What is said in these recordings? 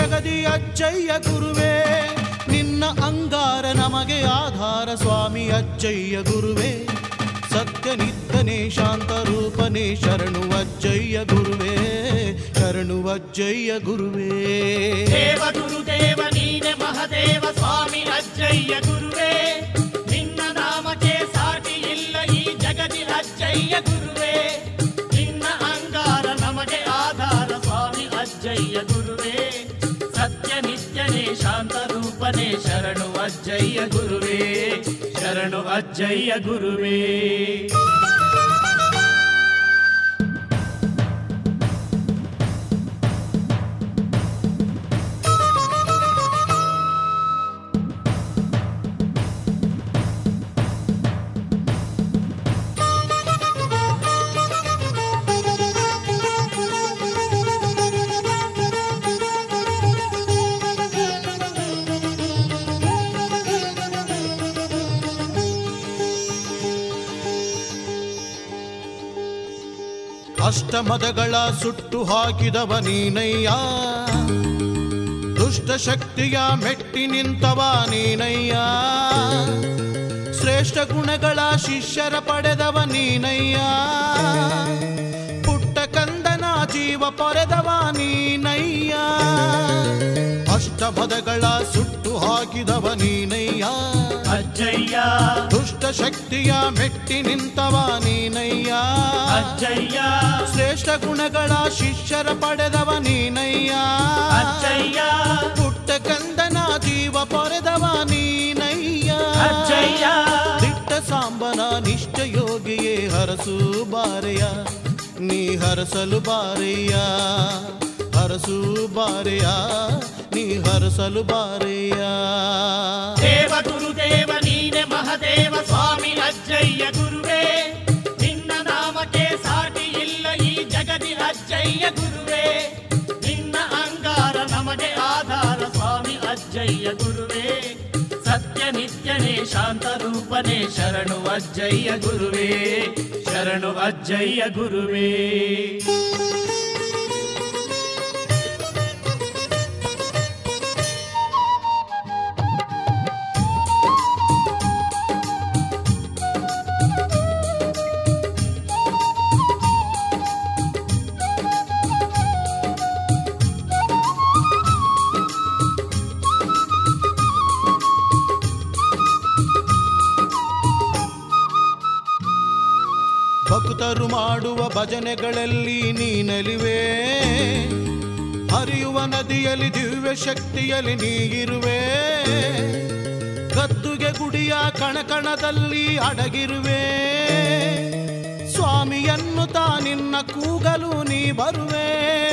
ಜಗದಿ ಅಜ್ಜಯ್ಯ ಗುರುವೇ ನಿನ್ನ ಅಂಗಾರ ನಮಗೆ ಆಧಾರ ಸ್ವಾಮಿ ಅಜ್ಜಯ್ಯ ಗುರುವೇ ಸತ್ಯನಿತ್ಯನೇ ಶಾಂತ ರೂಪನೇ ಶರಣು ಅಜ್ಜಯ್ಯ ಗುರುವೇ ಶರಣು ಅಜ್ಜಯ್ಯ ಗುರುವೇ ದೇವ ಗುರುದೇವ ನೀನೆ ಮಹದೇವ ಸ್ವಾಮಿ ಅಜ್ಜಯ್ಯ ಗುರುವೇ ನಿನ್ನ ನಾಮಕ್ಕೆ ಸಾಟಿ ಇಲ್ಲ ಈ ಜಗದಿ ಅಜ್ಜಯ್ಯ ಗುರುವೇ ನಿನ್ನ ಅಂಗಾರ ನಮಗೆ ಆಧಾರ ಸ್ವಾಮಿ ಅಜ್ಜಯ್ಯ ಗುರುವೇ ಸತ್ಯ ನಿತ್ಯನೇ ಶಾಂತ ರೂಪನೇ ಶರಣು ಅಜ್ಜಯ್ಯ ಗುರುವೇ ಶರಣು ಅಜ್ಜಯ್ಯ ಗುರುವೇ ಅಷ್ಟಮದಗಳ ಸುಟ್ಟು ಹಾಕಿದವ ನೀನಯ್ಯ ದುಷ್ಟ ಶಕ್ತಿಯ ಮೆಟ್ಟಿ ನಿಂತವ ನೀನಯ್ಯ ಶ್ರೇಷ್ಠ ಗುಣಗಳ ಶಿಷ್ಯರ ಪಡೆದವ ನೀನಯ್ಯ ಪುಟ್ಟ ಕಂದನ ಜೀವ ಪೊರೆದವ ನೀನಯ್ಯ ಅಷ್ಟಮದಗಳ ಸುಟ್ಟು ಹಾಕಿದವ ನೀನಯ್ಯ ಅಜ್ಜಯ್ಯ ದುಷ್ಟ ಶಕ್ತಿಯ ಮೆಟ್ಟಿ ನಿಂತವ ನೀನಯ್ಯ ಅಜ್ಜಯ್ಯ ಶ್ರೇಷ್ಠ ಗುಣಗಳ ಶಿಷ್ಯರ ಪಡೆದವ ನೀನಯ್ಯ ಅಜ್ಜಯ್ಯ ಪುಟ್ಟ ಕಂದನ ಜೀವ ಪೊರೆದವ ನೀನಯ್ಯ ಅಜ್ಜಯ್ಯ ದಿಟ್ಟ ಸಾಂಬನ ನಿಷ್ಠ ಯೋಗಿಯೇ ಹರಸು ಬಾರೆಯ ನೀ ಹರಸಲು ಬಾರೆಯ ಹರಸು ಬಾರೆಯ ನೀ ಹರಸಲು ಬಾರೆಯ ದೇವ ಗುರುದೇವ ನೀನೆ ಮಹದೇವ ಸ್ವಾಮಿ ಅಜ್ಜಯ್ಯ ಗುರುವೇ ನಿನ್ನ ನಾಮಕ್ಕೆ ಸಾಟಿ ಇಲ್ಲ ಈ ಜಗದಿ ಅಜ್ಜಯ್ಯ ಗುರುವೇ ನಿನ್ನ ಅಂಗಾರ ನಮಗೆ ಆಧಾರ ಸ್ವಾಮಿ ಅಜ್ಜಯ್ಯ ಗುರುವೇ ಸತ್ಯ ನಿತ್ಯನೇ ಶಾಂತ ರೂಪನೇ ಶರಣು ಅಜ್ಜಯ್ಯ ಗುರುವೇ ಶರಣು ಅಜ್ಜಯ್ಯ ಗುರುವೇ ಭಕ್ತರು ಮಾಡುವ ಭಜನೆಗಳಲ್ಲಿ ನೀನಲಿವೆ ಹರಿಯುವ ನದಿಯಲ್ಲಿ ದಿವ್ಯ ಶಕ್ತಿಯಲ್ಲಿ ನೀಗಿರುವೆ ಗದ್ದುಗೆ ಗುಡಿಯ ಕಣಕಣದಲ್ಲಿ ಅಡಗಿರುವೆ ಸ್ವಾಮಿಯನ್ನು ತಾ ನಿನ್ನ ಕೂಗಲು ನೀ ಬರುವೆ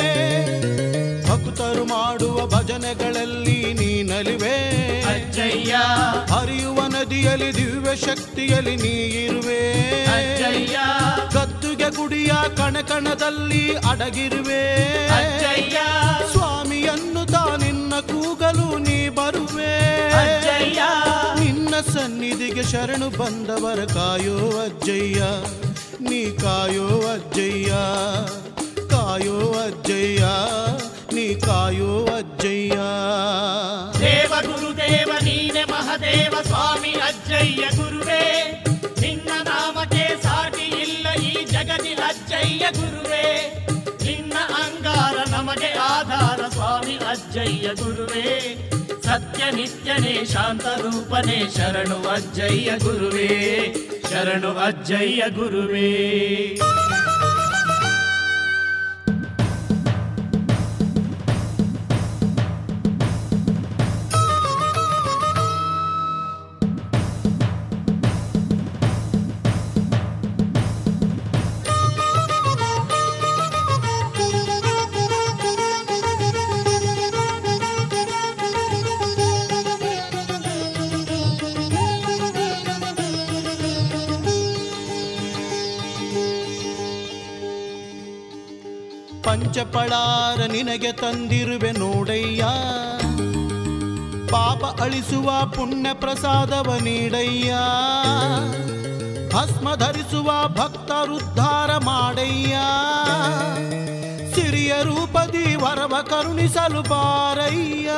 ಭಕ್ತರು ಮಾಡುವ ಭಜನೆಗಳಲ್ಲಿ ನೀನಲಿವೆ ಅಜ್ಜಯ್ಯ ಹರಿಯುವ ನದಿಯಲ್ಲಿ ದಿವ್ಯ ಶಕ್ತಿಯಲ್ಲಿ ನೀಗಿರುವೆ ಅಜ್ಜಯ್ಯ ಗದ್ದುಗೆ ಗುಡಿಯ ಕಣಕಣದಲ್ಲಿ ಅಡಗಿರುವೆ ಅಜ್ಜಯ್ಯ ಸ್ವಾಮಿಯನ್ನು ತಾ ನಿನ್ನ ಕೂಗಲು ನೀ ಬರುವೆ ಅಜ್ಜಯ್ಯ ನಿನ್ನ ಸನ್ನಿಧಿಗೆ ಶರಣು ಬಂದವರ ಕಾಯೋ ಅಜ್ಜಯ್ಯ ನೀ ಕಾಯೋ ಅಜ್ಜಯ್ಯ ಕಾಯೋ ಅಜ್ಜಯ್ಯ ನೀ ಕಾಯೋ ಅಜ್ಜಯ್ಯ ದೇವ ಗುರುದೇವ ನೀನೆ ಮಹದೇವ ಸ್ವಾಮಿ ಅಜ್ಜಯ್ಯ ಗುರುವೇ ನಿನ್ನ ನಾಮಕ್ಕೆ ಸಾಟಿ ಇಲ್ಲ ಈ ಜಗದಿ ಅಜ್ಜಯ್ಯ ಗುರುವೇ ನಿನ್ನ ಅಂಗಾರ ನಮಗೆ ಆಧಾರ ಸ್ವಾಮಿ ಅಜ್ಜಯ್ಯ ಗುರುವೇ ಸತ್ಯ ನಿತ್ಯನೇ ಶಾಂತ ರೂಪನೇ ಶರಣು ಅಜ್ಜಯ್ಯ ಗುರುವೇ ಶರಣು ಅಜ್ಜಯ್ಯ ಗುರುವೇ ಪಂಚಪಳಾರ ನಿನಗೆ ತಂದಿರುವೆ ನೋಡಯ್ಯ ಪಾಪ ಅಳಿಸುವ ಪುಣ್ಯ ಪ್ರಸಾದವ ನೀಡಯ್ಯ ಭಸ್ಮ ಧರಿಸುವ ಭಕ್ತರುದ್ಧಾರ ಮಾಡಯ್ಯ ಸಿರಿಯ ರೂಪದಿ ವರವ ಕರುಣಿಸಲು ಬಾರಯ್ಯ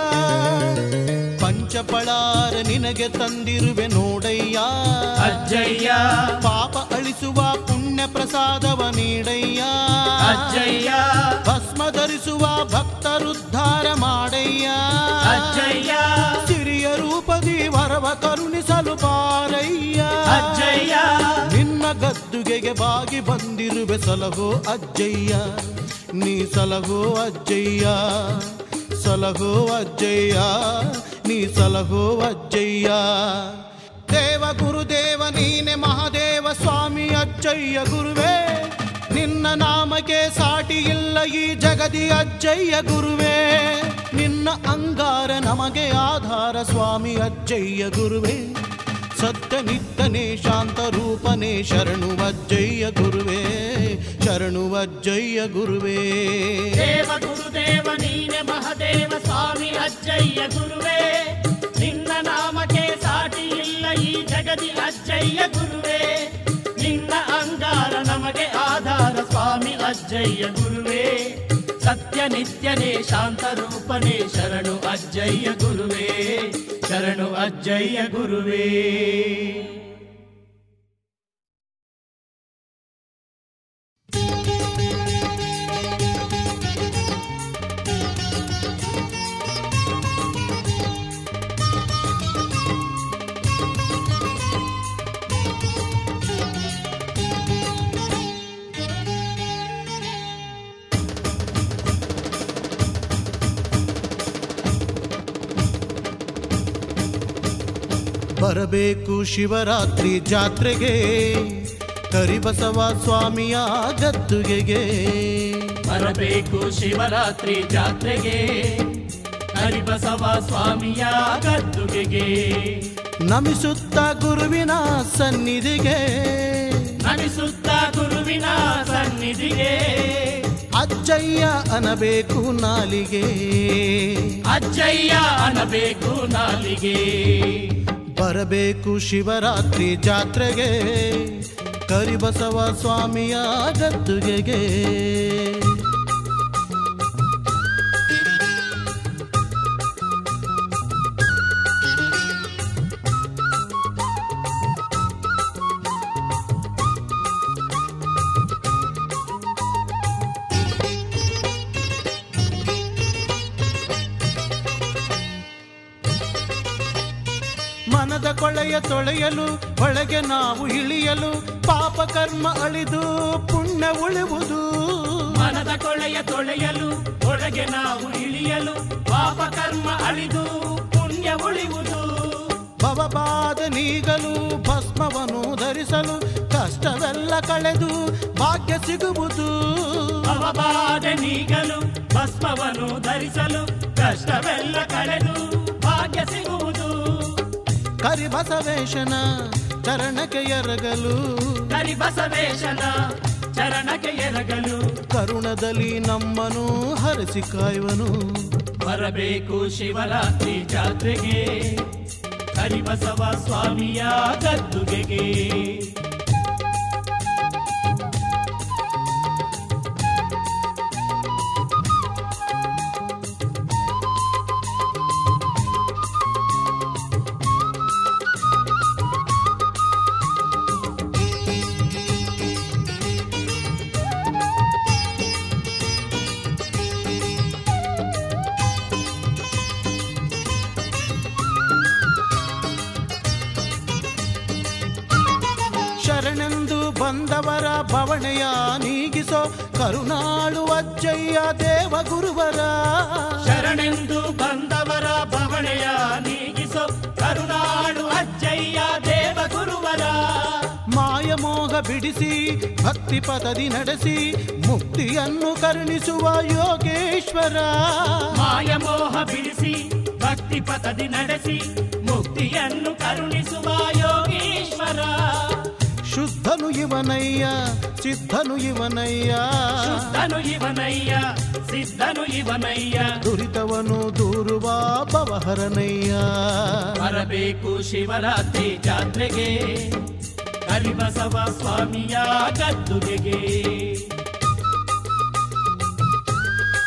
ಪಂಚಪಳಾರ ನಿನಗೆ ತಂದಿರುವೆ ನೋಡಯ್ಯ ಅಜ್ಜಯ್ಯ ಪಾಪ ಅಳಿಸುವ ಪುಣ್ಯ ಪ್ರಸಾದವ ನೀಡಯ್ಯ ಅಜ್ಜಯ್ಯ ಭಸ್ಮ ಧರಿಸುವ ಭಕ್ತರುದ್ಧಾರ ಮಾಡಯ್ಯ ಅಜ್ಜಯ್ಯ ಸಿರಿಯ ರೂಪದಿ ವರವ ಕರುಣಿಸಲು ಬಾರಯ್ಯ ಅಜ್ಜಯ್ಯ ನಿನ್ನ ಗದ್ದುಗೆಗೆ ಬಾಗಿ ಬಂದಿರುವೆ ಸಲಹೋ ಅಜ್ಜಯ್ಯ ನೀ ಸಲಹೋ ಅಜ್ಜಯ್ಯ ಸಲಹೋ ಅಜ್ಜಯ್ಯ ನೀ ಸಲಹೋ ಅಜ್ಜಯ್ಯ ದೇವ ಗುರುದೇವ ನೀನೆ ಮಹಾದೇವ ಸ್ವಾಮಿ ಅಜ್ಜಯ್ಯ ಗುರುವೇ ನಿನ್ನ ನಾಮಕ್ಕೆ ಸಾಟಿ ಇಲ್ಲ ಈ ಜಗದಿ ಅಜ್ಜಯ್ಯ ಗುರುವೇ ನಿನ್ನ ಅಂಗಾರ ನಮಗೆ ಆಧಾರ ಸ್ವಾಮಿ ಅಜ್ಜಯ್ಯ ಗುರುವೇ ಸತ್ಯ ನಿತ್ಯನೇ ಶಾಂತ ರೂಪನೇ ಶರಣು ಅಜ್ಜಯ್ಯ ಗುರುವೇ ಶರಣು ಅಜ್ಜಯ್ಯ ಗುರುವೇ ದೇವ ಗುರುದೇವ ನೀನೆ ಮಹದೇವ ಸ್ವಾಮಿ ಅಜ್ಜಯ್ಯ ಗುರುವೇ ನಿನ್ನ ನಾಮಕ್ಕೆ ಸಾಟಿ ಇಲ್ಲ ಈ ಜಗದಿ ಅಜ್ಜಯ್ಯ ಗುರುವೇ ನಿನ್ನ ಅಂಗಾರ ನಮಗೆ ಆಧಾರ ಸ್ವಾಮಿ ಅಜ್ಜಯ್ಯ ಗುರುವೇ ಸತ್ಯ ನಿತ್ಯನೇ ಶಾಂತ ರೂಪನೇ ಶರಣು ಅಜ್ಜಯ್ಯ ಗುರುವೇ ಶರಣು ಅಜ್ಜಯ್ಯ ಗುರುವೇ ಬರಬೇಕು ಶಿವರಾತ್ರಿ ಜಾತ್ರೆಗೆ ಕರಿಬಸವ ಸ್ವಾಮಿಯ ಗದ್ದುಗೆಗೆ ಬರಬೇಕು ಶಿವರಾತ್ರಿ ಜಾತ್ರೆಗೆ ಹರಿಬಸವ ಸ್ವಾಮಿಯ ಗದ್ದುಗೆಗೆ ನಮಿಸುತ್ತ ಗುರುವಿನ ಸನ್ನಿಧಿಗೆ ನಮಿಸುತ್ತ ಗುರುವಿನ ಸನ್ನಿಧಿಗೆ ಅಜ್ಜಯ್ಯ ಅನಬೇಕು ನಾಲಿಗೆ ಅಜ್ಜಯ್ಯ ಅನ್ನಬೇಕು ನಾಲಿಗೆ ಬರಬೇಕು ಶಿವರಾತ್ರಿ ಜಾತ್ರೆಗೆ ಕರಿಬಸವ ಸ್ವಾಮಿಯ ಗದ್ದುಗೆಗೆ ಮನದ ಕೊಳೆಯ ತೊಳೆಯಲು ಒಳಗೆ ನಾವು ಇಳಿಯಲು ಪಾಪ ಕರ್ಮ ಅಳಿದು ಪುಣ್ಯ ಉಳಿವುದು ಮನದ ಕೊಳೆಯ ತೊಳೆಯಲು ಒಳಗೆ ನಾವು ಇಳಿಯಲು ಪಾಪ ಕರ್ಮ ಅಳಿದು ಪುಣ್ಯ ಉಳಿಯುವುದು ಭವಬಾಧ ನೀಗಲು ಭಸ್ಮವನ್ನು ಧರಿಸಲು ಕಷ್ಟವೆಲ್ಲ ಕಳೆದು ಭಾಗ್ಯ ಸಿಗುವುದು ಅವಬಾಧೆ ನೀಗಲು ಭಸ್ಮವನ್ನು ಧರಿಸಲು ಕಷ್ಟವೆಲ್ಲ ಕಳೆದು ಭಾಗ್ಯ ಸಿಗುವುದು ಕರಿಬಸವೇಶನ ಚರಣಕ್ಕೆ ಎರಗಲು ಕರಿಬಸವೇಶನ ಚರಣಕ್ಕೆ ಎರಗಲು ಕರುಣದಲ್ಲಿ ನಮ್ಮನು ಹರಸಿ ಕಾಯುವನು ಬರಬೇಕು ಶಿವರಾತ್ರಿ ಜಾತ್ರೆಗೆ ಕರಿಬಸವ ಸ್ವಾಮಿಯ ಗದ್ದುಗೆಗೆ ಶರಣೆಂದು ಬಂದವರ ಭವಣೆಯ ನೀಗಿಸೋ ಕರುಣಾಳು ಅಜ್ಜಯ್ಯ ದೇವ ಗುರುವರ ಶರಣೆಂದು ಬಂದವರ ಭವಣೆಯ ನೀಗಿಸೋ ಕರುಣಾಳು ಅಜ್ಜಯ್ಯ ದೇವ ಗುರುವರ ಮಾಯ ಮೋಹ ಬಿಡಿಸಿ ಭಕ್ತಿ ಪದದಿ ನಡೆಸಿ ಮುಕ್ತಿಯನ್ನು ಕರುಣಿಸುವ ಯೋಗೇಶ್ವರ ಮಾಯ ಮೋಹ ಬಿಡಿಸಿ ಭಕ್ತಿ ಪಥದಿ ನಡೆಸಿ ಮುಕ್ತಿಯನ್ನು ಕರುಣಿಸುವ ಯೋಗೀಶ್ವರ ಶುದ್ಧನು ಇವನಯ್ಯ ಸಿದ್ಧನು ಇವನಯ್ಯ ಶುದ್ಧನು ಇವನಯ್ಯ ಸಿದ್ಧನು ಇವನಯ್ಯ ದುರಿತವನು ದೂರುವ ಭವಹರನಯ್ಯ ಬರಬೇಕು ಶಿವರಾತ್ರಿ ಜಾತ್ರೆಗೆ ಕರಿಬಸವ ಸ್ವಾಮಿಯ ಗದ್ದುಗೆಗೆ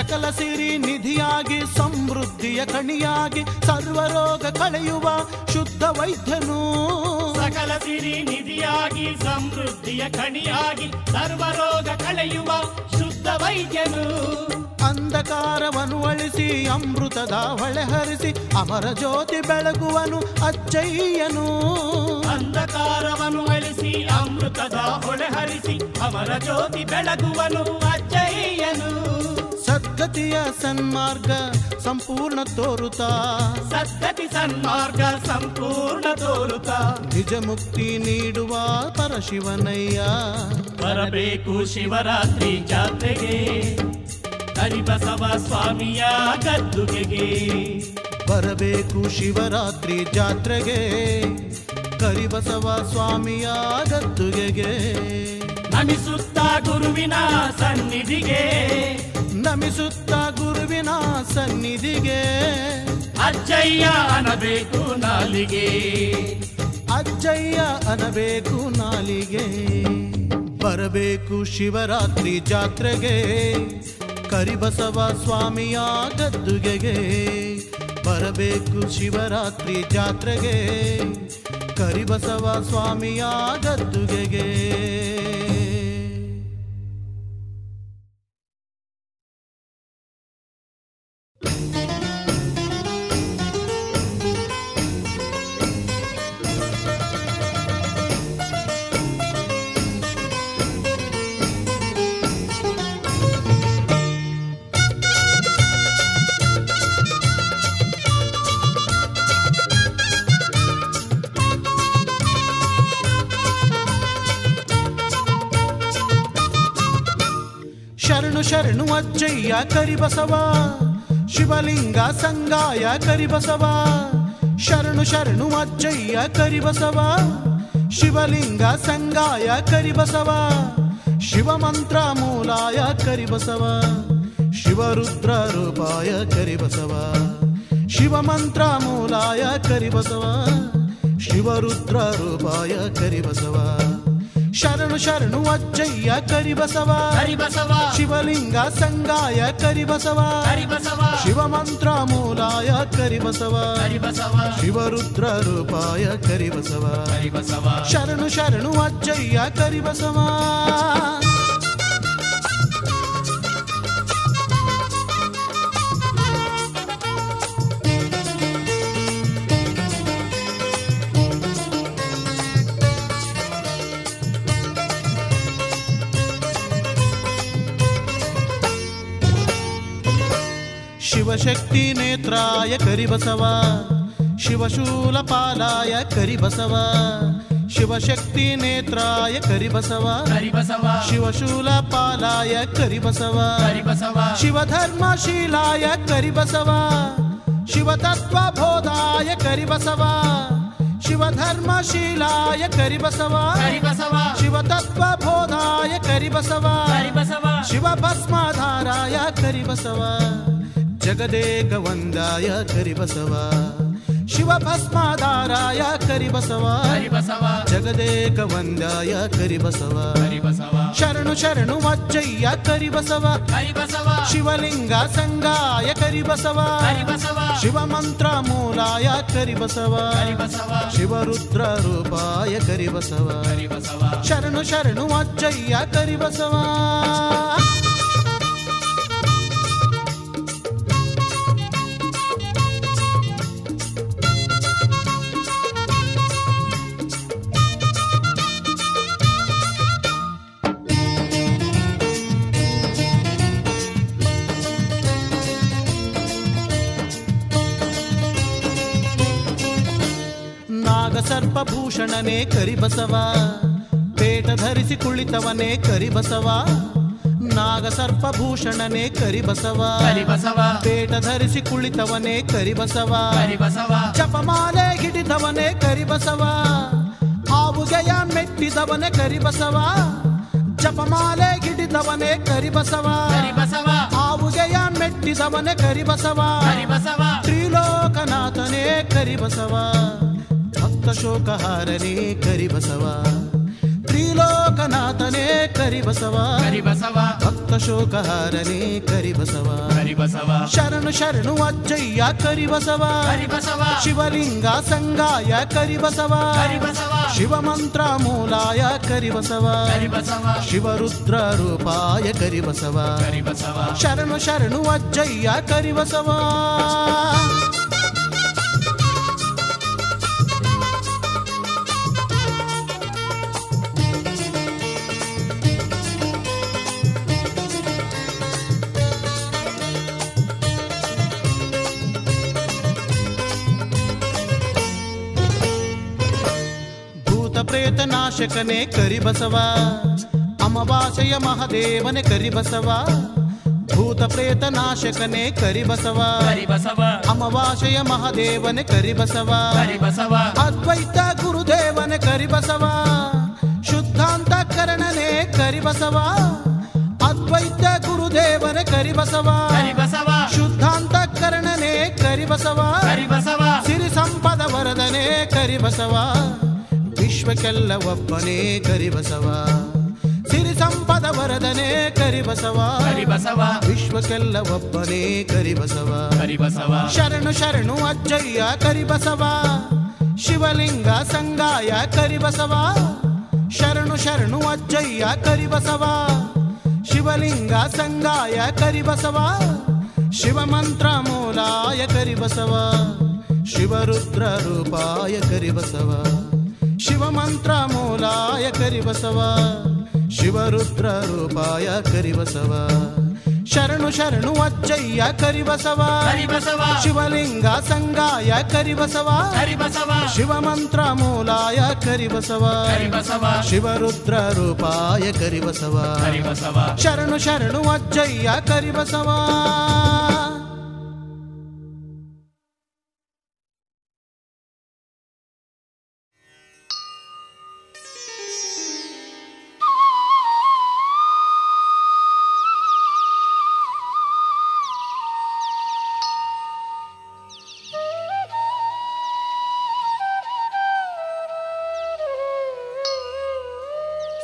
ಸಕಲ ಸಿರಿ ನಿಧಿಯಾಗಿ ಸಮೃದ್ಧಿಯ ಕಣಿಯಾಗಿ ಸರ್ವರೋಗ ಕಳೆಯುವ ಶುದ್ಧ ವೈದ್ಯನು ಸಕಲ ಸಿರಿ ನಿಧಿಯಾಗಿ ಸಮೃದ್ಧಿಯ ಕಣಿಯಾಗಿ ಸರ್ವರೋಗ ಕಳೆಯುವ ಶುದ್ಧ ವೈದ್ಯನು ಅಂಧಕಾರವನ್ನು ಅಳಿಸಿ ಅಮೃತದ ಹೊಳೆ ಹರಿಸಿ ಅಮರ ಜ್ಯೋತಿ ಬೆಳಗುವನು ಅಚ್ಚಯ್ಯನು ಅಂಧಕಾರವನ್ನು ಅಳಿಸಿ ಅಮೃತದ ಹೊಳೆ ಹರಿಸಿ ಅವರ ಜ್ಯೋತಿ ಬೆಳಗುವನು ಅಜ್ಜಯ್ಯನು ಸದ್ಗತಿಯ ಸನ್ಮಾರ್ಗ ಸಂಪೂರ್ಣ ತೋರುತ್ತಾ ಸದ್ಗತಿ ಸನ್ಮಾರ್ಗ ಸಂಪೂರ್ಣ ತೋರುತ್ತ ನಿಜ ಮುಕ್ತಿ ನೀಡುವ ಪರಶಿವನಯ್ಯ ಬರಬೇಕು ಶಿವರಾತ್ರಿ ಜಾತ್ರೆಗೆ ಹರಿಬಸವ ಸ್ವಾಮಿಯ ಗದ್ದುಗೆಗೆ ಬರಬೇಕು ಶಿವರಾತ್ರಿ ಜಾತ್ರೆಗೆ ಕರಿಬಸವ ಸ್ವಾಮಿಯ ಗದ್ದುಗೆಗೆ ನಮಿಸುತ್ತ ಗುರುವಿನ ಸನ್ನಿಧಿಗೆ ನಮಿಸುತ್ತ ಗುರುವಿನ ಸನ್ನಿಧಿಗೆ ಅಜ್ಜಯ್ಯ ಅನ್ನಬೇಕು ನಾಲಿಗೆ ಅಜ್ಜಯ್ಯ ಅನ್ನಬೇಕು ನಾಲಿಗೆ ಬರಬೇಕು ಶಿವರಾತ್ರಿ ಜಾತ್ರೆಗೆ ಕರಿಬಸವ ಸ್ವಾಮಿಯ ಗದ್ದುಗೆಗೆ ಬರಬೇಕು ಶಿವರಾತ್ರಿ ಜಾತ್ರೆಗೆ ಕರಿಬಸವ ಸ್ವಾಮಿಯ ಗದ್ದುಗೆಗೆ ಶರಣು ಶರಣು ಅಜ್ಜಯ್ಯ ಕರಿಬಸವ ಶಿವಲಿಂಗ ಸಂಗಾಯ ಕರಿಬಸವ ಶರಣು ಶರಣು ಅಜ್ಜಯ್ಯ ಕರಿಬಸವ ಶಿವಲಿಂಗ ಸಂಗಾಯ ಕರಿಬಸವ ಶಿವಮಂತ್ರ ಮೂಲಾಯ ಕರಿಬಸವ ಶಿವರುದ್ರ ರೂಪಾಯ ಕರಿಬಸವ ಶಿವಮಂತ್ರ ಮೂಲಾಯ ಕರಿಬಸವ ಶಿವರುದ್ರ ರೂಪಾಯ ಕರಿಬಸವ ಶರಣು ಶರಣು ಅಜ್ಜಯ್ಯ ಕರಿಬಸವ ಹರಿಬಸವ ಶಿವಲಿಂಗ ಸಂಗಾಯ ಕರಿಬಸವ ಹರಿಬಸವ ಶಿವಮಂತ್ರ ಮೂಲಾಯ ಕರಿಬಸವ ಹರಿಬಸವ ಶಿವರುದ್ರ ರೂಪಾಯ ಕರಿಬಸವ ಹರಿಬಸವ ಶರಣು ಶರಣು ಅಜ್ಜಯ್ಯ ಕರಿಬಸವ ಶಿವಶಕ್ತಿ ನೇತ್ರಾಯ ಕರಿಬಸವ ಶಿವಶೂಲ ಪಾಲಾಯ ಕರಿಬಸವ ಶಿವಶಕ್ತಿ ನೇತ್ರಾಯ ಕರಿಬಸವ ಹರಿಬಸವ ಶಿವಶೂಲ ಪಾಲಾಯ ಕರಿಬಸವ ಹರಿಬಸವ ಶಿವಧರ್ಮಶೀಲಾಯ ಕರಿಬಸವ ಶಿವತತ್ವ ಬೋಧಾಯ ಕರಿಬಸವ ಶಿವಧರ್ಮಶೀಲಾಯ ಕರಿಬಸವ ಹರಿಬಸವ ಶಿವತತ್ವ ಬೋಧಾಯ ಕರಿಬಸವ ಹರಿಬಸವ ಶಿವಭಸ್ಮಾಧಾರಾಯ ಕರಿಬಸವ ಜಗದೇಕ ವಂದಾಯ ಕರಿಬಸವ ಶಿವಭಸ್ಮಾಧಾರಾಯ ಕರಿಬಸವ ಹರಿಬಸವ ಜಗದೇಕ ವಂದಾಯ ಕರಿಬಸವ ಹರಿಬಸವ ಶರಣು ಶರಣು ಅಜ್ಜಯ್ಯ ಕರಿಬಸವ ಹರಿಬಸವ ಶಿವಲಿಂಗ ಸಂಗಾಯ ಕರಿಬಸವ ಹರಿಬಸವ ಶಿವಮಂತ್ರ ಮೂಲಾಯ ಕರಿಬಸವ ಹರಿಬಸವ ಶಿವರುದ್ರ ರೂಪಾಯ ಕರಿಬಸವ ಹರಿಬಸವ ಶರಣು ಶರಣು ಅಜ್ಜಯ್ಯ ಕರಿಬಸವ ನಾಗಸರ್ಪಭೂಷಣನೇ ಕರಿಬಸವ ಪೇಟ ಧರಿಸಿ ಕುಳಿತವನೇ ಕರಿಬಸವ ನಾಗಸರ್ಪಭೂಷಣನೇ ಕರಿಬಸವ ಹರಿಬಸವ ಪೇಟ ಧರಿಸಿ ಕುಳಿತವನೇ ಕರಿಬಸವ ಹರಿಬಸವ ಜಪಮಾಲೆ ಹಿಡಿದವನೇ ಕರಿಬಸವ ಆವುಗೆಯ ಮೆಟ್ಟಿದವನೇ ಕರಿಬಸವ ಜಪಮಾಲೆ ಹಿಡಿದವನೇ ಕರಿಬಸವ ಹರಿಬಸವ ಆವುಗೆಯ ಮೆಟ್ಟಿದವನೇ ಕರಿಬಸವ ಹರಿಬಸವ ತ್ರಿಲೋಕನಾಥನೇ ಕರಿಬಸವ ಭಕ್ತ ಶೋಕಹಾರನೇ ಕರಿಬಸವ ತ್ರಿಲೋಕನಾಥನೇ ಕರಿ ಕರಿಬಸವ ಕರಿಬಸವ ಭಕ್ತ ಶೋಕಹಾರನೇ ಕರಿಬಸವ ಕರಿಬಸವ ಶರಣು ಶರಣು ಅಜ್ಜಯ್ಯ ಕರಿಬಸವ ಕರಿಬಸವ ಶಿವಲಿಂಗ ಸಂಗಾಯ ಕರಿಬಸವ ಕರಿಬಸವ ಶಿವಮಂತ್ರ ಮೂಲಾಯ ಕರಿಬಸವ ಕರಿಬಸವ ಶಿವರುದ್ರ ರೂಪಾಯ ಕರಿಬಸವ ಕರಿಬಸವ ಶರಣು ಶರಣು ಅಜ್ಜಯ್ಯ ಕರಿಬಸವ ಭೂತ ಪ್ರೇತ ನಾಶಕನೇ ಕರಿಬಸವ ಅಮವಾಸೆಯ ಮಹದೇವನೇ ಕರಿಬಸವ ಭೂತ ಪ್ರೇತ ನಾಶಕನೇ ಕರಿಬಸವ ಕರಿಬಸವ ಅಮವಾಸೆಯ ಮಹದೇವನೇ ಕರಿಬಸವ ಕರಿಬಸವ ಅದ್ವೈತ ಗುರುದೇವನೇ ಕರಿಬಸವ ಶುದ್ಧಾಂತ ಕರಣನೇ ಕರಿಬಸವ ಅದ್ವೈತ ಗುರುದೇವನೇ ಕರಿಬಸವ ಕರಿಬಸವ ಶುದ್ಧಾಂತ ಕರಣನೇ ಕರಿಬಸವ ಕರಿಬಸವ ಸಿರಿ ಸಂಪದ ವರದನೇ ಕರಿಬಸವ ವಿಶ್ವಕ್ಕೆಲ್ಲ ಒಬ್ಬನೇ ಕರಿಬಸವ ಸಿರಿ ಸಂಪದ ವರದನೇ ಕರಿಬಸವ ಕರಿಬಸವ ವಿಶ್ವಕ್ಕೆಲ್ಲ ಒಬ್ಬನೇ ಕರಿಬಸವ ಕರಿಬಸವ ಶರಣು ಶರಣು ಅಜ್ಜಯ್ಯ ಕರಿಬಸವ ಶಿವಲಿಂಗ ಸಂಗಾಯ ಕರಿಬಸವ ಶರಣು ಶರಣು ಅಜ್ಜಯ್ಯ ಕರಿಬಸವ ಶಿವಲಿಂಗ ಸಂಗಾಯ ಕರಿಬಸವ ಶಿವಮಂತ್ರ ಮೂಲಾಯ ಕರಿಬಸವ ಶಿವರುದ್ರ ರೂಪಾಯ ಕರಿಬಸವ ಶಿವಮಂತ್ರ ಮೂಲಾಯ ಕರಿಬಸವ ಶಿವರುದ್ರ ರೂಪಾಯ ಕರಿಬಸವ ಶರಣು ಶರಣು ಅಜ್ಜಯ್ಯ ಕರಿಬಸವ ಕರಿಬಸವ ಶಿವಲಿಂಗ ಸಂಗಾಯ ಕರಿಬಸವ ಕರಿಬಸವ ಶಿವಮಂತ್ರ ಮೂಲಾಯ ಕರಿಬಸವ ಕರಿಬಸವ ಶಿವರುದ್ರ ರೂಪಾಯ ಕರಿಬಸವ ಕರಿಬಸವ ಶರಣು ಶರಣು ಅಜ್ಜಯ್ಯ ಕರಿಬಸವ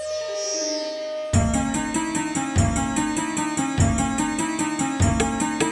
Thank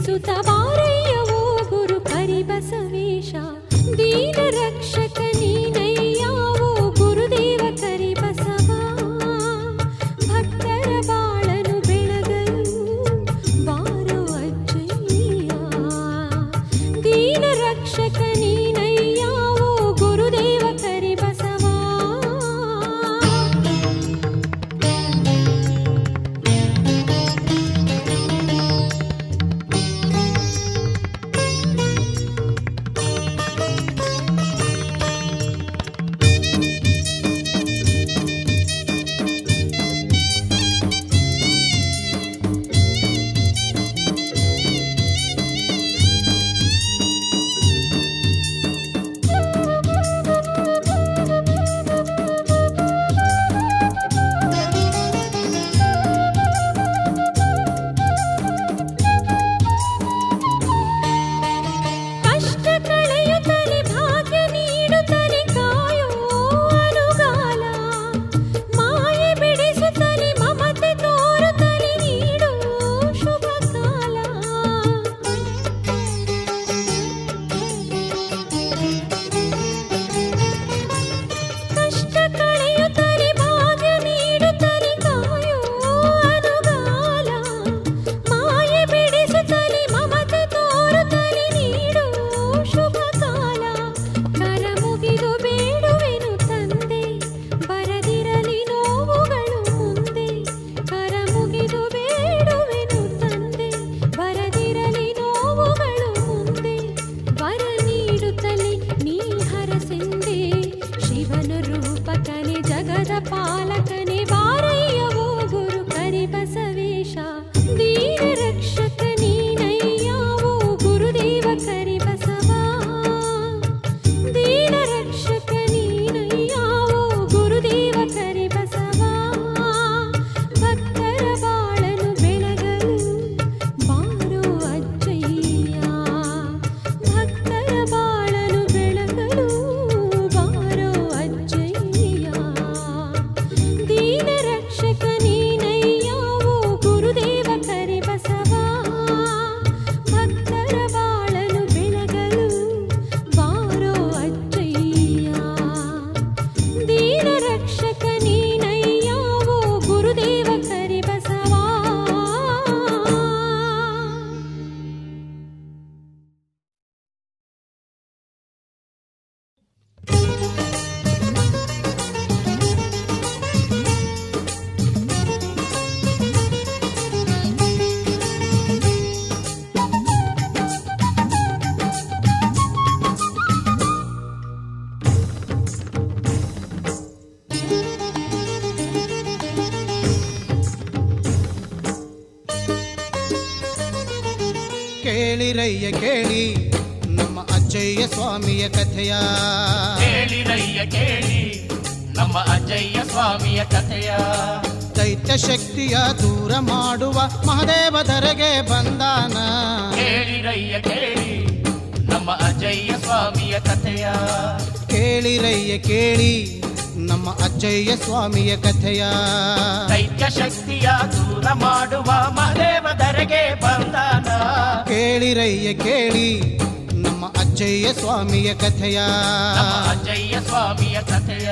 ಬಿಡಿಸುತ್ತ ಬಾರಯ್ಯವೋ ಗುರು ಕರಿಬಸವೇಶ ದೀನ ರಕ್ಷಕ ನೀನಯ್ಯಾವೋ ಗುರುದೇವ ಕರಿಬಸವ ಭಕ್ತರ ಬಾಳನು ಬೆಳಗಲು ಬಾರೋ ಅಜ್ಜಯ್ಯ ದೀನ ರಕ್ಷಕ ನೀನಯ್ಯಾವೋ ಗುರುದೇವ ಕರಿಬಸವ ಕಷ್ಟ ಕಳೆಯುತ್ತಲೇ ಭಾಗ್ಯ ನೀಡುತ್ತಲೇ ಕಾಯೋ ಅನುಗಾಲ ಮಾಯೆ ಬಿಡಿಸುತ್ತಲೇ ಮಮತೆ ತೋರುತ್ತಲೇ ನೀಡು ಶುಭ ಕಾಲ ಕಷ್ಟ ಕಳೆಯುತ್ತಲೇ ಭಾಗ್ಯ ನೀಡುತ್ತಲೇ ಕಾಯೋ ಅನುಗಾಲ ಮಾಯೆ ಬಿಡಿಸುತ್ತಲೇ ಮಮತೆ ತೋರುತ್ತಲೇ ನೀಡು ಶುಭ ಕಾಲ ಕರ ಮುಗಿದು ಬೇಡುವೆನು ತಂದೆ ಬರದಿರಲಿ ನೋವುಗಳು ಮುಂದೆ ಕರ ಮುಗಿದು ಬೇಡುವೆನು ತಂದೆ ಬರದಿರಲಿ ನೋವುಗಳು ಮುಂದೆ ವರ ನೀಡುತ್ತಲೇ ನೀ ಹರಸೆಂದೆ ಶಿವನ ರೂಪಕನೆ ಜಗದ ಪಾಲಕನೆ ಬಾರಯ್ಯವೋ ಗುರು ಕರಿಬಸವೇಶ ದೀನ ರಕ್ಷಕ ನೀನಯ್ಯಾವೋ ಗುರುದೇವ ಕರಿಬಸವ ದೀನ ರಕ್ಷಕ ನೀನಯ್ಯಾವೋ ಗುರುದೇವ ಕರಿಬಸವ ಭಕ್ತರ ಬಾಳನು ಬೆಳಗಲು ಬಾರೋ ಅಜ್ಜಯ್ಯ ಭಕ್ತರ ಬಾಳನು ಬೆಳಗಲು ಬಾರೋ ಅಜ್ಜಯ್ಯ ದೀನ ರಕ್ಷಕ ನೀನಯ್ಯಾವೋ ಗುರುದೇವ ಕರಿಬಸವ ಭಕ್ತರ ಬಾಳನು ಬೆಳಗಲು ಬಾರೋ ಅಜ್ಜಯ್ಯ ದೀನ ರಕ್ಷಕ ನೀನಯ್ಯಾವೋ ಗುರುದೇವ ಕರಿಬಸವ ಕೇಳಿರಯ್ಯ ಕೇಳಿ ನಮ್ಮ ಅಜ್ಜಯ್ಯ ಸ್ವಾಮಿಯ ಕಥೆಯ ಕೇಳಿರಯ್ಯ ಕೇಳಿ ನಮ್ಮ ಅಜ್ಜಯ್ಯ ಸ್ವಾಮಿಯ ಕಥೆಯ ದೈತ್ಯ ಶಕ್ತಿಯ ದೂರ ಮಾಡುವ ಮಹದೇವ ಧರೆಗೆ ಬಂದಾನ ಕೇಳಿರಯ್ಯ ಕೇಳಿ ನಮ್ಮ ಅಜ್ಜಯ್ಯ ಸ್ವಾಮಿಯ ಕಥೆಯ ಕೇಳಿರಯ್ಯ ಕೇಳಿ ನಮ್ಮ ಅಜ್ಜಯ್ಯ ಸ್ವಾಮಿಯ ಕಥೆಯ ದೈತ್ಯ ಶಕ್ತಿಯ ದೂರ ಮಾಡುವ ಮಹದೇವ ಧರೆಗೆ ಬಂದಾನ ಕೇಳಿರಯ್ಯ ಕೇಳಿ ನಮ್ಮ ಅಜ್ಜಯ್ಯ ಸ್ವಾಮಿಯ ಕಥೆಯ ನಮ್ಮ ಅಜ್ಜಯ್ಯ ಸ್ವಾಮಿಯ ಕಥೆಯ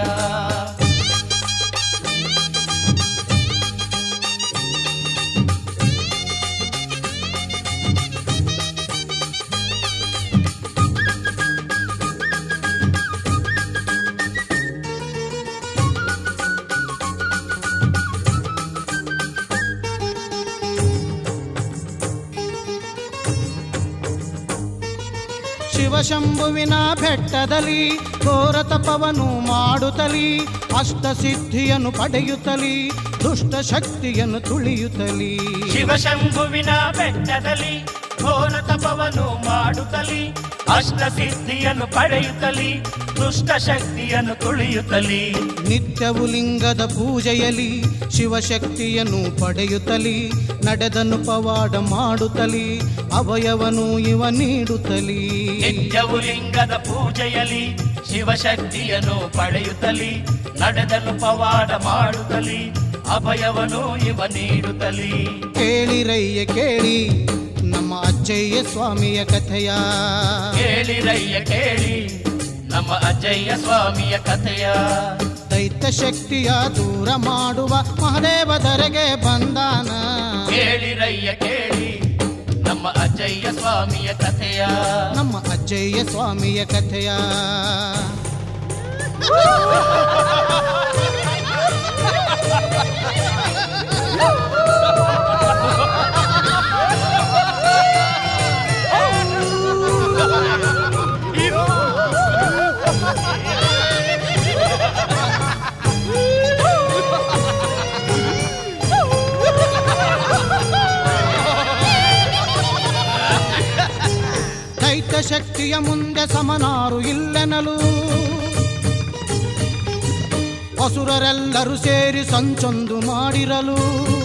ಶಿವಶಂಭುವಿನ ಬೆಟ್ಟದಲ್ಲಿ ಘೋರ ತಪವನ್ನು ಮಾಡುತ್ತಲಿ ಅಷ್ಟಸಿದ್ಧಿಯನ್ನು ಪಡೆಯುತ್ತಲಿ ದುಷ್ಟ ಶಕ್ತಿಯನ್ನು ತುಳಿಯುತ್ತಲಿ ಶಿವಶಂಭುವಿನ ಬೆಟ್ಟದಲ್ಲಿ ಘೋರ ತಪವನ್ನು ಮಾಡುತ್ತಲಿ ಅಷ್ಟ ಸಿದ್ಧಿಯನ್ನು ಪಡೆಯುತ್ತಲಿ ದುಷ್ಟ ಶಕ್ತಿಯನ್ನು ತುಳಿಯುತ್ತಲಿ ನಿತ್ಯವು ಲಿಂಗದ ಪೂಜೆಯಲ್ಲಿ ಶಿವಶಕ್ತಿಯನ್ನು ಪಡೆಯುತ್ತಲಿ ನಡೆದನು ಪವಾಡ ಮಾಡುತ್ತಲಿ ಅಭಯವನು ಇವ ನೀಡುತ್ತಲಿ ನಿತ್ಯವು ಲಿಂಗದ ಪೂಜೆಯಲ್ಲಿ ಶಿವಶಕ್ತಿಯನ್ನು ಪಡೆಯುತ್ತಲಿ ನಡೆದಲು ಪವಾಡ ಮಾಡುತ್ತಲಿ ಅಭಯವನು ಇವ ನೀಡುತ್ತಲಿ ಕೇಳಿರಯ್ಯ ಕೇಳಿ ನಮ್ಮ ಅಜ್ಜ ಅಜ್ಜಯ್ಯ ಸ್ವಾಮಿಯ ಕಥೆಯ ಕೇಳಿರಯ್ಯ ಕೇಳಿ ನಮ್ಮ ಅಜ್ಜಯ್ಯ ಸ್ವಾಮಿಯ ಕಥೆಯ ದೈತ್ಯ ಶಕ್ತಿಯ ದೂರ ಮಾಡುವ ಮಹದೇವ ಧರೆಗೆ ಬಂದಾನ ಕೇಳಿರಯ್ಯ ಕೇಳಿ ನಮ್ಮ ಅಜ್ಜಯ್ಯ ಸ್ವಾಮಿಯ ಕಥೆಯ ನಮ್ಮ ಅಜ್ಜಯ್ಯ ಸ್ವಾಮಿಯ ಕಥೆಯ ದೈತ್ಯ ಶಕ್ತಿಯ ಮುಂದೆ ಸಮನಾರು ಇಲ್ಲೆನಲು ಅಸುರರೆಲ್ಲರೂ ಸೇರಿ ಸಂಚೊಂದು ಮಾಡಿರಲು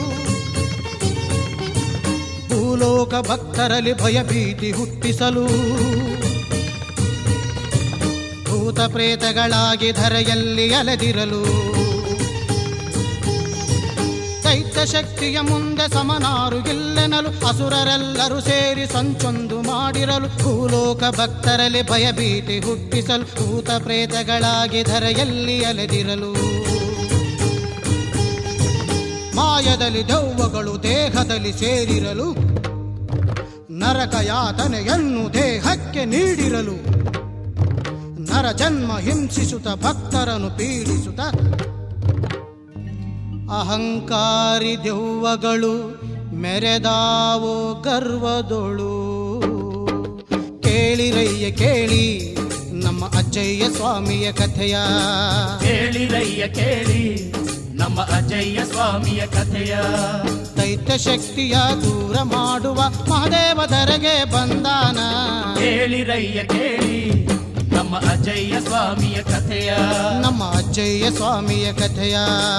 ಭೂಲೋಕ ಭಕ್ತರಲ್ಲಿ ಭಯಭೀತಿ ಹುಟ್ಟಿಸಲು ಭೂತ ಪ್ರೇತಗಳಾಗಿ ಧರೆಯಲ್ಲಿ ಅಲೆದಿರಲು ದೈತ್ಯ ಶಕ್ತಿಯ ಮುಂದೆ ಸಮನಾರು ಗೆಲ್ಲೆನಲು ಅಸುರರೆಲ್ಲರೂ ಸೇರಿ ಸಂಚೊಂದು ಮಾಡಿರಲು ಭೂಲೋಕ ಭಕ್ತರಲ್ಲಿ ಭಯಭೀತಿ ಹುಟ್ಟಿಸಲು ಭೂತ ಪ್ರೇತಗಳಾಗಿ ಧರೆಯಲ್ಲಿ ಅಲೆದಿರಲು ಮಾಯದಲ್ಲಿ ದೆವ್ವಗಳು ದೇಹದಲ್ಲಿ ಸೇರಿರಲು ನರಕ ಯಾತನೆಯನ್ನು ದೇಹಕ್ಕೆ ನೀಡಿರಲು ನರ ಜನ್ಮ ಹಿಂಸಿಸುತ್ತ ಭಕ್ತರನ್ನು ಪೀಡಿಸುತ್ತ ಅಹಂಕಾರಿ ದೆವ್ವಗಳು ಮೆರೆದಾವೋ ಗರ್ವದೊಳು ಕೇಳಿರಯ್ಯ ಕೇಳಿ ನಮ್ಮ ಅಜ್ಜಯ್ಯ ಸ್ವಾಮಿಯ ಕಥೆಯ ಕೇಳಿರಯ್ಯ ಕೇಳಿ ನಮ್ಮ ಅಜ್ಜಯ್ಯ ಸ್ವಾಮಿಯ ಕಥೆಯ ದೈತ್ಯ ಶಕ್ತಿಯ ದೂರ ಮಾಡುವ ಮಹದೇವ ಧರೆಗೆ ಬಂದಾನ ಕೇಳಿರಯ್ಯ ಕೇಳಿ ನಮ್ಮ ಅಜ್ಜಯ್ಯ ಸ್ವಾಮಿಯ ಕಥೆಯ ನಮ್ಮ ಅಜ್ಜಯ್ಯ ಸ್ವಾಮಿಯ ಕಥೆಯ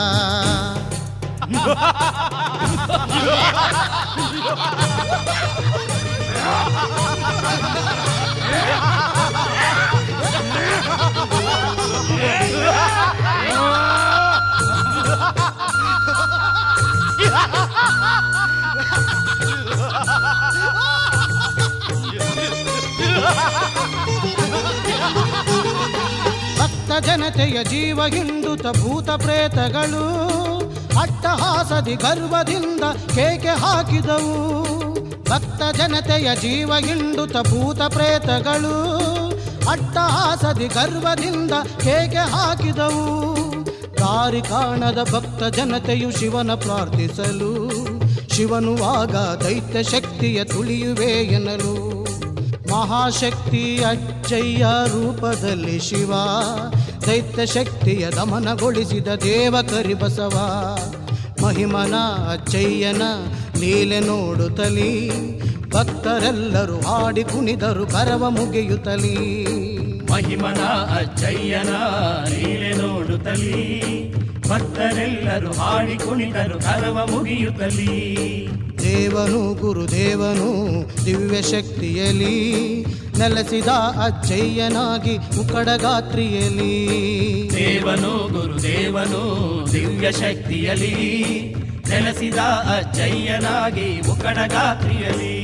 ಭಕ್ತ ಜನತೆಯ ಜೀವ ಹಿಂಡುತ್ತ ಭೂತ ಪ್ರೇತಗಳು ಅಟ್ಟಹಾಸದಿ ಗರ್ವದಿಂದ ಕೇಕೆ ಹಾಕಿದವು ಭಕ್ತ ಜನತೆಯ ಜೀವ ಹಿಂಡುತ್ತ ಭೂತ ಪ್ರೇತಗಳು ಅಟ್ಟಹಾಸದಿ ಗರ್ವದಿಂದ ಕೇಕೆ ಹಾಕಿದವು ದಾರಿ ಕಾಣದ ಭಕ್ತ ಜನತೆಯು ಶಿವನ ಪ್ರಾರ್ಥಿಸಲು ಶಿವನು ಆಗ ದೈತ್ಯ ಶಕ್ತಿಯ ತುಳಿಯುವೆ ಎನ್ನಲು ಮಹಾಶಕ್ತಿ ಅಜ್ಜಯ್ಯ ರೂಪದಲ್ಲಿ ಶಿವ ದೈತ್ಯ ಶಕ್ತಿಯ ದಮನಗೊಳಿಸಿದ ದೇವ ಕರಿಬಸವ ಮಹಿಮನ ಅಜ್ಜಯ್ಯನ ಲೀಲೆ ನೋಡುತ್ತಲಿ ಭಕ್ತರೆಲ್ಲರೂ ಹಾಡಿ ಕುಣಿದರು ಕರವ ಮುಗಿಯುತ್ತಲೀ ಮಹಿಮನ ಅಜ್ಜಯ್ಯನ ಲೀಲೆ ನೋಡುತ್ತಲಿ ಭಕ್ತರೆಲ್ಲರೂ ಹಾಡಿ ಕುಣಿದರು ಕರವ ಮುಗಿಯುತ್ತಲಿ ದೇವನು ಗುರುದೇವನು ದಿವ್ಯ ಶಕ್ತಿಯಲಿ ನೆಲೆಸಿದ ಅಜ್ಜಯ್ಯನಾಗಿ ಮುಕಡಗಾತ್ರಿಯಲಿ ದೇವನು ಗುರುದೇವನು ದಿವ್ಯ ಶಕ್ತಿಯಲಿ ನೆಲೆಸಿದ ಅಜ್ಜಯ್ಯನಾಗಿ ಮುಕಡಗಾತ್ರಿಯಲಿ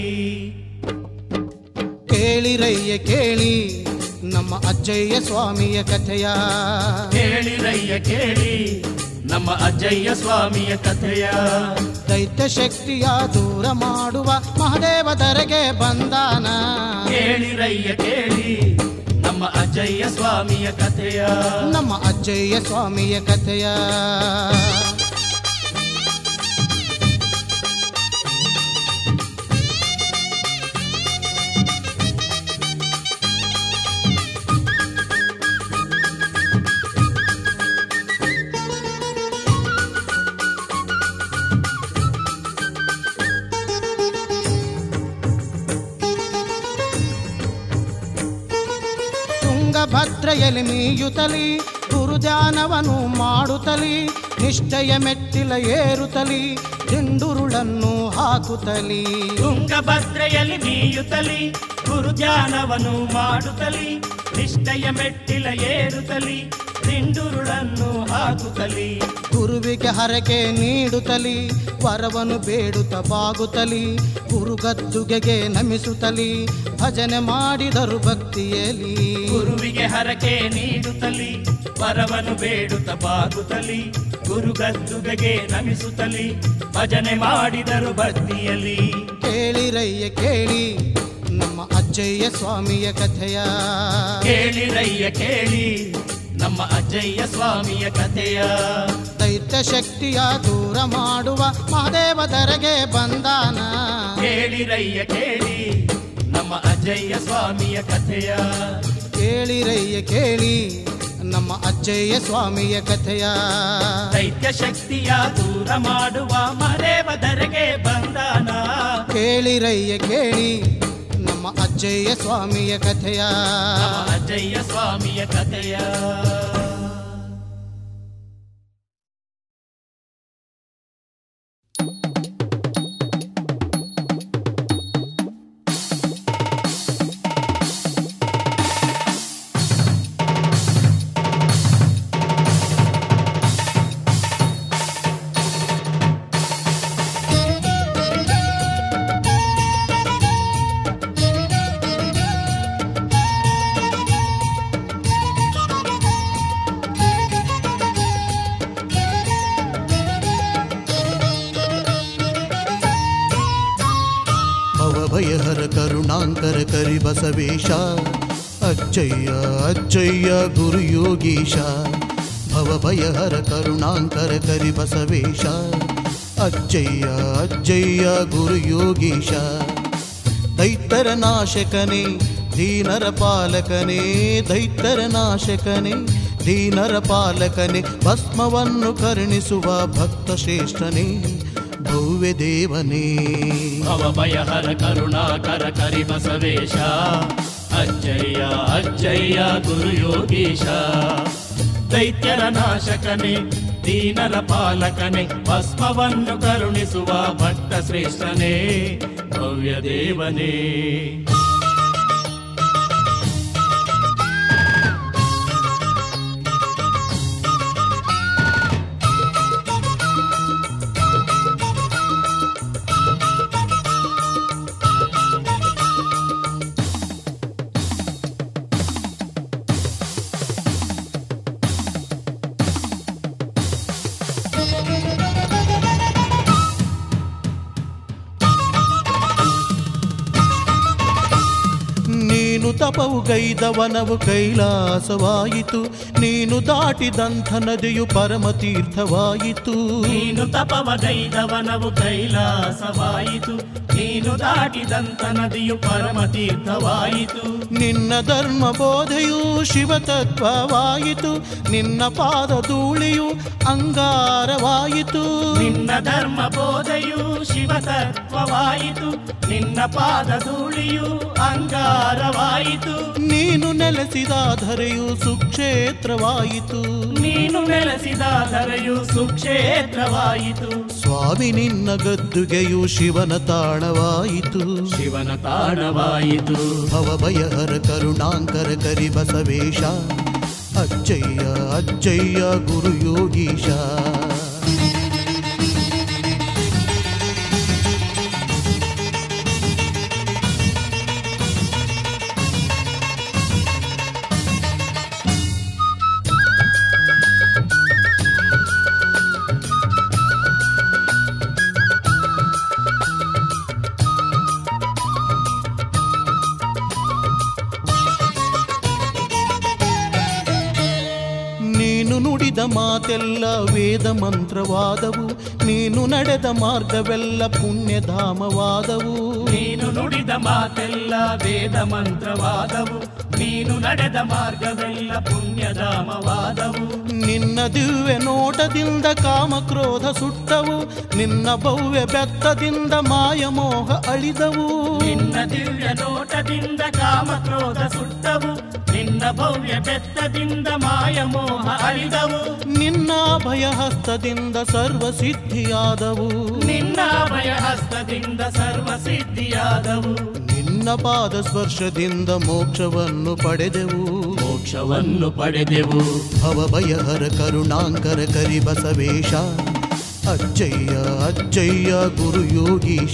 ಕೇಳಿರಯ್ಯ ಕೇಳಿ ನಮ್ಮ ಅಜ್ಜಯ್ಯ ಸ್ವಾಮಿಯ ಕಥೆಯ ಕೇಳಿರಯ್ಯ ಕೇಳಿ ನಮ್ಮ ಅಜ್ಜಯ್ಯ ಸ್ವಾಮಿಯ ಕಥೆಯ ದೈತ್ಯ ಶಕ್ತಿಯ ದೂರ ಮಾಡುವ ಮಹದೇವ ಧರೆಗೆ ಬಂದಾನ ಕೇಳಿರಯ್ಯ ಕೇಳಿ ನಮ್ಮ ಅಜ್ಜಯ್ಯ ಸ್ವಾಮಿಯ ಕಥೆಯ ನಮ್ಮ ಅಜ್ಜಯ್ಯ ಸ್ವಾಮಿಯ ಕಥೆಯ ತುಂಗಭದ್ರೆಯಲ್ಲಿ ಮೀಯುತ್ತಲಿ ಗುರುಧ್ಯಾನವನು ಮಾಡುತ್ತಲಿ ನಿಷ್ಠೆಯ ಮೆಟ್ಟಿಲ ಏರುತ್ತಲಿ ದಿಂಡುರುಳನ್ನು ಹಾಕುತ್ತಲಿ ತುಂಗಭದ್ರೆಯಲ್ಲಿ ಮೀಯುತ್ತಲಿ ಗುರುಧ್ಯಾನವನ್ನು ಮಾಡುತ್ತಲಿ ನಿಷ್ಠೆಯ ಮೆಟ್ಟಿಲ ಏರುತ್ತಲಿ ದಿಂಡುರುಳನ್ನು ಹಾಕುತ್ತಲಿ ಗುರು ಗುರುವಿಗೆ ಹರಕೆ ನೀಡುತ್ತಲಿ ವರವನ್ನು ಬೇಡುತ್ತ ಬಾಗುತ್ತಲಿ ಗುರುಗದ್ದುಗೆಗೆ ನಮಿಸುತ್ತಲಿ ಭಜನೆ ಮಾಡಿದರು ಭಕ್ತಿಯಲ್ಲಿ ಗುರುವಿಗೆ ಹರಕೆ ನೀಡುತ್ತಲಿ ವರವನ್ನು ಬೇಡುತ್ತ ಬಾಗುತ್ತಲಿ ಗುರುಗದ್ದುಗೆಗೆ ನಮಿಸುತ್ತಲಿ ಭಜನೆ ಮಾಡಿದರು ಭಕ್ತಿಯಲ್ಲಿ ಕೇಳಿರಯ್ಯ ಕೇಳಿ ನಮ್ಮ ಅಜ್ಜಯ್ಯ ಸ್ವಾಮಿಯ ಕಥೆಯ ಕೇಳಿರಯ್ಯ ಕೇಳಿ ನಮ್ಮ ಅಜ್ಜಯ್ಯ ಸ್ವಾಮಿಯ ಕಥೆಯ ದೈತ್ಯ ಶಕ್ತಿಯ ದೂರ ಮಾಡುವ ಮಹಾದೇವ ಧರೆಗೆ ಬಂದಾನ ಕೇಳಿರಯ್ಯ ಕೇಳಿ ನಮ್ಮ ಅಜ್ಜಯ್ಯ ಸ್ವಾಮಿಯ ಕಥೆಯ ಕೇಳಿರಯ್ಯ ಕೇಳಿ ನಮ್ಮ ಅಜ್ಜಯ್ಯ ಸ್ವಾಮಿಯ ಕಥೆಯ ದೈತ್ಯ ಶಕ್ತಿಯ ದೂರ ಮಾಡುವ ಮರೇವ ಧರೆಗೆ ಬಂದಾನ ಕೇಳಿರಯ್ಯ ಕೇಳಿ ನಮ್ಮ ಅಜ್ಜಯ್ಯ ಸ್ವಾಮಿಯ ಕಥೆಯ ನಮ್ಮ ಅಜ್ಜಯ್ಯ ಸ್ವಾಮಿಯ ಕಥೆಯ ಭವಭಯಹರ ಕರುಣಾಂಕರ ಕರಿ ಬಸವೇಶ ಅಜ್ಜಯ್ಯ ಅಜ್ಜಯ್ಯ ಗುರು ಯೋಗೀಶ ಭವಭಯಹರ ಕರುಣಾಂಕರ ಕರಿ ಬಸವೇಶ ಅಜ್ಜಯ್ಯ ಅಜ್ಜಯ್ಯ ಗುರು ಯೋಗೀಶ ದೈತ್ತರ ನಾಶಕನೇ ದೀನರ ಪಾಲಕನೇ ದೈತ್ತರ ನಾಶಕನೇ ದೀನರ ಪಾಲಕನೇ ಭಸ್ಮವನ್ನು ಕರುಣಿಸುವ ಭಕ್ತ ಶ್ರೇಷ್ಠನೇ ಭವ್ಯ ದೇವನೇ ಭವಭಯಹರ ಕರುಣಾಕರ ಕರಿ ಬಸವೇಶ ಅಜ್ಜಯ್ಯ ಅಜ್ಜಯ್ಯ ಗುರು ಯೋಗೀಶ ದೈತ್ಯರ ನಾಶಕನೇ ದೀನರ ಪಾಲಕನೇ ಭಸ್ಮವನ್ನು ಕರುಣಿಸುವ ಭಕ್ತ ಶ್ರೇಷ್ಠನೇ ಭವ್ಯ ದೇವನೇ ನೀನು ತಪವು ಗೈದವನವು ಕೈಲಾಸವಾಯಿತು ನೀನು ದಾಟಿದಂಥ ನದಿಯು ಪರಮತೀರ್ಥವಾಯಿತು ನೀನು ತಪವಗೈದವನವು ಕೈಲಾಸವಾಯಿತು ನೀನು ದಾಟಿದಂತ ನದಿಯು ಪರಮತೀರ್ಥವಾಯಿತು ನಿನ್ನ ಧರ್ಮ ಬೋಧೆಯು ಶಿವತತ್ವವಾಯಿತು ನಿನ್ನ ಪಾದ ಧೂಳಿಯು ಅಂಗಾರವಾಯಿತು ನಿನ್ನ ಧರ್ಮ ಬೋಧೆಯು ಶಿವತತ್ವವಾಯಿತು ನಿನ್ನ ಪಾದ ಧೂಳಿಯು ಅಂಗಾರವಾಯಿತು ನೀನು ನೆಲೆಸಿದ ಧರೆಯು ಸುಕ್ಷೇತ್ರವಾಯಿತು ನೀನು ನೆಲೆಸಿದ ಧರೆಯು ಸುಕ್ಷೇತ್ರವಾಯಿತು ಸ್ವಾಮಿ ನಿನ್ನ ಗದ್ದುಗೆಯು ಶಿವನ ತಾಣವಾಯಿತು ಶಿವನ ತಾಣವಾಯಿತು ಭವಭಯಹರ ಕರುಣಾಂಕರ ಕರಿ ಬಸವೇಶ ಅಜ್ಜಯ್ಯ ಅಜ್ಜಯ್ಯ ಗುರು ಯೋಗೀಶ ನೀನು ನುಡಿದ ಮಾತೆಲ್ಲ ವೇದ ಮಂತ್ರವಾದವು ನೀನು ನಡೆದ ಮಾರ್ಗವೆಲ್ಲ ಪುಣ್ಯಧಾಮವಾದವು ನೀನು ನುಡಿದ ಮಾತೆಲ್ಲ ವೇದ ಮಂತ್ರವಾದವು ನೀನು ನಡೆದ ಮಾರ್ಗವೆಲ್ಲ ಪುಣ್ಯಧಾಮವಾದವು ನಿನ್ನ ದಿವ್ಯ ನೋಟದಿಂದ ಕಾಮಕ್ರೋಧ ಸುಟ್ಟವು ನಿನ್ನ ಭವ್ಯ ಬೆತ್ತದಿಂದ ಮಾಯಮೋಹ ಅಳಿದವು ನಿನ್ನ ದಿವ್ಯ ನೋಟದಿಂದ ಕಾಮಕ್ರೋಧ ಸುಟ್ಟವು ನಿನ್ನ ಭವ್ಯ ಬೆತ್ತದಿಂದ ಮಾಯಮೋಹ ಅಳಿದವು ನಿನ್ನ ಭಯ ಹಸ್ತದಿಂದ ಸರ್ವ ಸಿದ್ಧಿಯಾದವು ನಿನ್ನ ಭಯ ಹಸ್ತದಿಂದ ಸರ್ವ ಸಿದ್ಧಿಯಾದವು ನಿನ್ನ ಪಾದ ಸ್ಪರ್ಶದಿಂದ ಮೋಕ್ಷವನ್ನು ಪಡೆದೆವು ಮೋಕ್ಷವನ್ನು ಪಡೆದೆವು ಭವಭಯಹರ ಕರುಣಾಂಕರ ಕರಿ ಬಸವೇಶ ಅಜ್ಜಯ್ಯ ಅಜ್ಜಯ್ಯ ಗುರು ಯೋಗೀಶ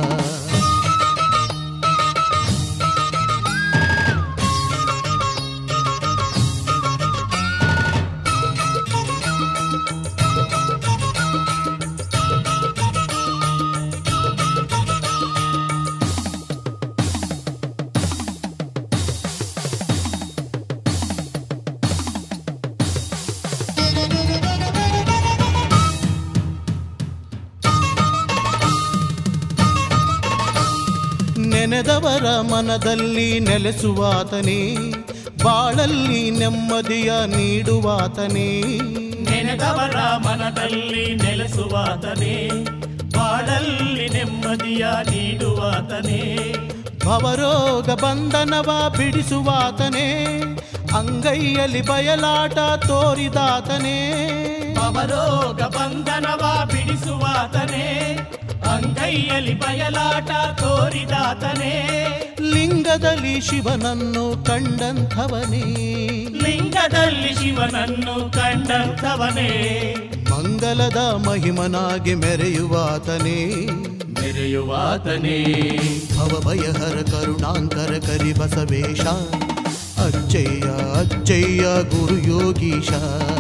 ನೆನೆದವರ ಮನದಲ್ಲಿ ನೆಲೆಸುವಾತನೇ ಬಾಳಲ್ಲಿ ನೆಮ್ಮದಿಯ ನೀಡುವಾತನೇ ನೆನೆದವರ ಮನದಲ್ಲಿ ನೆಲೆಸುವಾತನೇ ಬಾಳಲ್ಲಿ ನೆಮ್ಮದಿಯ ನೀಡುವಾತನೇ ಭವರೋಗ ಬಂಧನವ ಬಿಡಿಸುವಾತನೇ ಅಂಗೈಯಲ್ಲಿ ಬಯಲಾಟ ತೋರಿದಾತನೇ ಅವರೋಗ ಬಂಧನವ ಬಿಡಿಸುವಾತನೇ ಅಂಗೈಯಲ್ಲಿ ಬಯಲಾಟ ತೋರಿದಾತನೇ ಲಿಂಗದಲ್ಲಿ ಶಿವನನ್ನು ಕಂಡಂಥವನೇ ಲಿಂಗದಲ್ಲಿ ಶಿವನನ್ನು ಕಂಡಂಥವನೇ ಮಂಗಲದ ಮಹಿಮನಾಗಿ ಮೆರೆಯುವಾತನೇ ಮೆರೆಯುವಾತನೇ ಭವಭಯಹರ ಕರುಣಾಂಕರ ಕರಿ ಬಸವೇಶ ಅಜ್ಜಯ್ಯ ಅಜ್ಜಯ್ಯ ಗುರು ಯೋಗೀಶ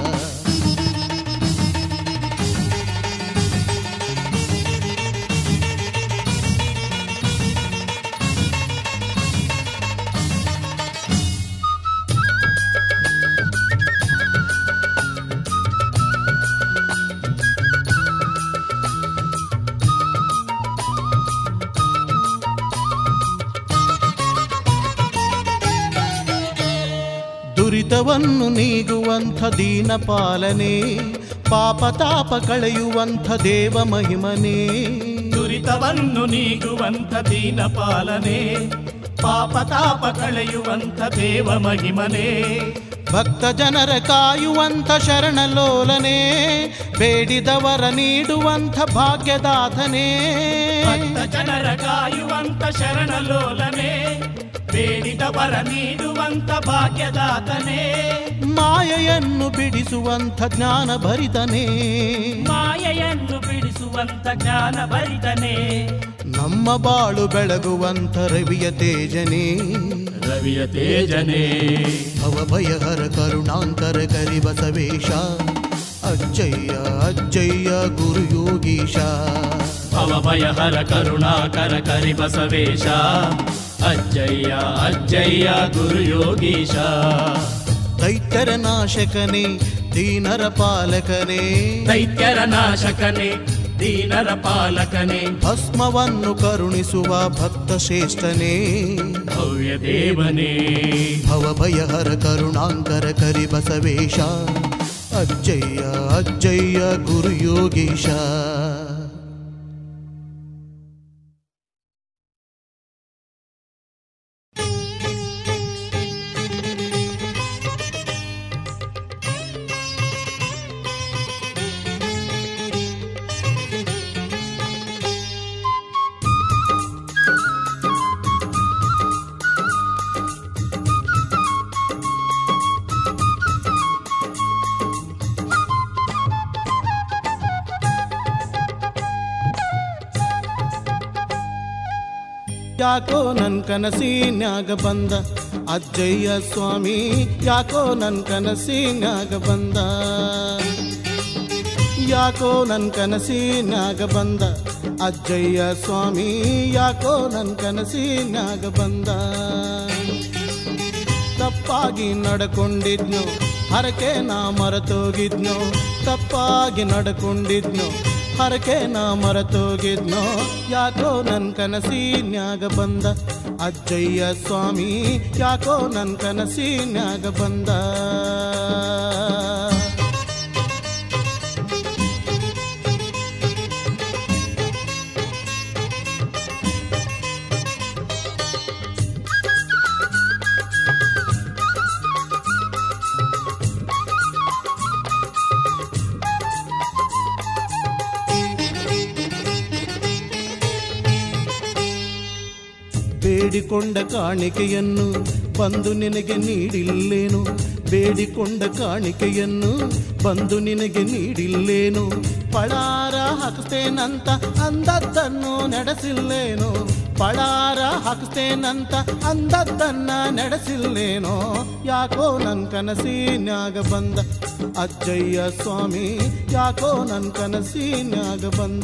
ದುರಿತವನ್ನು ನೀಗುವಂಥ ದೀನ ಪಾಲನೆ ಪಾಪ ತಾಪ ಕಳೆಯುವಂಥ ದೇವ ಮಹಿಮನೇ ದುರಿತವನ್ನು ನೀಗುವಂಥ ದೀನ ಪಾಲನೆ ಪಾಪ ತಾಪ ಕಳೆಯುವಂಥ ದೇವ ಮಹಿಮನೇ ಭಕ್ತ ಜನರ ಕಾಯುವಂಥ ಶರಣಲೋಲನೆ ಬೇಡಿದವರ ನೀಡುವಂಥ ಭಾಗ್ಯದಾತನೇ ಭಕ್ತ ಜನರ ಕಾಯುವಂತ ಶರಣಲೋಲನೆ ಬೇಡಿದವರ ನೀಡುವಂತ ಭಾಗ್ಯದಾತನೇ ಮಾಯೆಯನ್ನು ಬಿಡಿಸುವಂಥ ಜ್ಞಾನ ಭರಿತನೇ ಮಾಯೆಯನ್ನು ಬಿಡಿಸುವಂತ ಜ್ಞಾನ ಭರಿತನೇ ನಮ್ಮ ಬಾಳು ಬೆಳಗುವಂಥ ರವಿಯ ತೇಜನೇ ರವಿಯ ತೇಜನೇ ಭವಭಯಹರ ಕರುಣಾಂಕರ ಕರಿ ಬಸವೇಶ ಅಜ್ಜಯ್ಯ ಅಜ್ಜಯ್ಯ ಗುರು ಯೋಗೀಶ ಭವಭಯಹರ ಕರುಣಾಕರ ಕರಿ ಬಸವೇಶ ಅಜ್ಜಯ್ಯ ಅಜ್ಜಯ್ಯ ಗುರು ಯೋಗೀಶ ದೈತ್ಯರ ನಾಶಕನೇ ದೀನರ ಪಾಲಕನೇ ದೈತ್ಯರ ನಾಶಕನೇ ದೀನರ ಪಾಲಕನೇ ಭಸ್ಮವನ್ನು ಕರುಣಿಸುವ ಭಕ್ತ ಶ್ರೇಷ್ಠನೇ ಭವ್ಯ ದೇವನೇ ಭವಭಯಹರ ಕರುಣಾಂಕರ ಕರಿ ಬಸವೇಶ ಅಜ್ಜಯ್ಯ ಅಜ್ಜಯ್ಯ ಗುರು ಯೋಗೀಶ ಯಾಕೋ ನನ್ ಕನಸಿನ್ಯಾಗ ಬಂದ ಅಜ್ಜಯ್ಯ ಸ್ವಾಮಿ ಯಾಕೋ ನನ್ ಕನಸಿನ್ಯಾಗ ಬಂದ ಯಾಕೋ ನನ್ ಕನಸಿನ್ಯಾಗ ಬಂದ ಅಜ್ಜಯ್ಯ ಸ್ವಾಮಿ ಯಾಕೋ ನನ್ ಕನಸಿನ್ಯಾಗ ಬಂದ ತಪ್ಪಾಗಿ ನಡ್ಕೊಂಡಿದ್ನು ಹರಕೆ ನಾ ಮರೆತೋಗಿದ್ನು ತಪ್ಪಾಗಿ ನಡ್ಕೊಂಡಿದ್ನು ಹರಕೆ ನಾ ಮರೆತೋಗಿದ್ನೋ ಯಾಕೋ ನನ್ ಕನಸಿನ್ಯಾಗ ಬಂದ ಅಜ್ಜಯ್ಯ ಸ್ವಾಮಿ ಯಾಕೋ ನನ್ ಕನಸಿನ್ಯಾಗ ಬಂದ ಬೇಡಿಕೊಂಡ ಕಾಣಿಕೆಯನ್ನು ಬಂದು ನಿನಗೆ ನೀಡಿಲ್ಲೇನು ಬೇಡಿಕೊಂಡ ಕಾಣಿಕೆಯನ್ನು ಬಂದು ನಿನಗೆ ನೀಡಿಲ್ಲೇನು ಪಳಾರ ಹಾಕ್ತೇನಂತ ಅಂದದ್ದನ್ನು ನಡೆಸಿಲ್ಲೇನು ಪಳಾರ ಹಾಕ್ತೇನಂತ ಅಂದದ್ದನ್ನ ನಡೆಸಿಲ್ಲೇನೋ ಯಾಕೋ ನನ್ ಕನಸಿನ್ಯಾಗ ಬಂದ ಅಜ್ಜಯ್ಯ ಸ್ವಾಮಿ ಯಾಕೋ ನನ್ ಕನಸಿನ್ಯಾಗ ಬಂದ